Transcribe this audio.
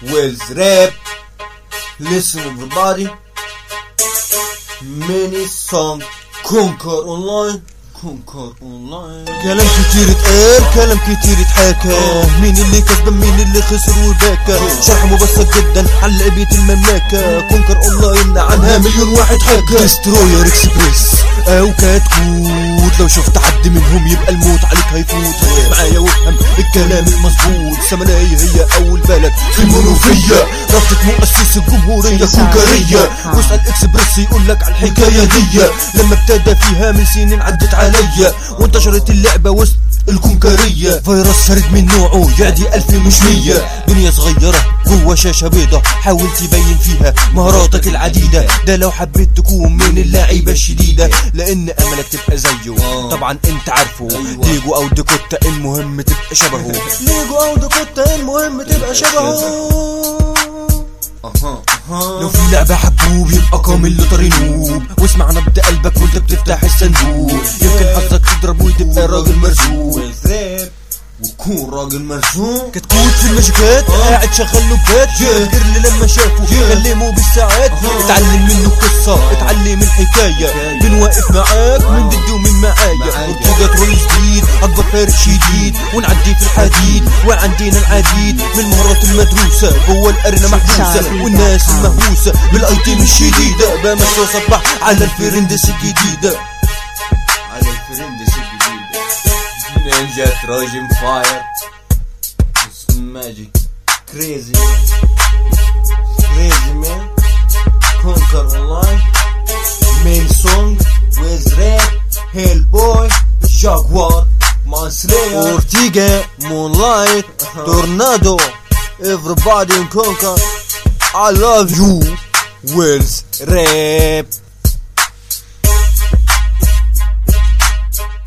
with rap. Listen everybody. Many song conquer online. كونكر اونلاين كلام كتير اتقال كلام كتير اتحكى مين اللي كسبان مين اللي خسر وبكى شرح مبسط جدا عن لعبة المملكة كونكر اونلاين عنها مليون واحد حكى ديستروير اكسبريس او كتكوت لو شفت حد منهم يبقى الموت عليك هيفوت خليك معايا وافهم الكلام المظبوط سمناية هي اول بلد في المنوفية رابطة مؤسس الجمهورية كونكرية واسأل اكسبريس يقول لك على الحكاية دي لما ابتدى فيها من سنين عدت عليا وانتشرت اللعبة وسط الكونكرية فيروس فرد من نوعه يعدي ألف مش مية دنيا صغيرة جوا شاشة بيضة حاول تبين فيها مهاراتك العديدة ده لو حبيت تكون من اللعيبة الشديدة لأن أملك تبقى زيه طبعا انت عارفه ليجو أو ديكوتا المهم تبقى شبهه ليجو أو ديكوتا المهم تبقى شبهه اها اها لو في لعبة حبوب يبقى كامل لطري نوب واسمع نبض قلبك وانت بتفتح الصندوق يمكن حظك تضرب وتبقى راجل مرزوق with rap وكون راجل مرسوم كتكوت في المشكات قاعد شغال له بات فاكر لي لما شافه كلمه بالساعات اتعلم منه القصة اتعلم الحكاية من واقف معاك من ضدي ومن معايا ارتجا ترول جديد اكبر فارس شديد ونعدي في الحديد وعندنا العديد من المهارات المدروسة جوه الارنة محبوسة والناس المهووسة بالايتيم الشديدة بمشي وصبح على الفرندس الجديدة على الفرندس الجديدة نينجا تروجن فاير ماجيك كريزي كريزي مان كونكر اونلاين مين سونج with rap Hellboy Jaguar Manslayer اورتيجا مونلايت تورنادو everybody in Conquer I love you Wills Rap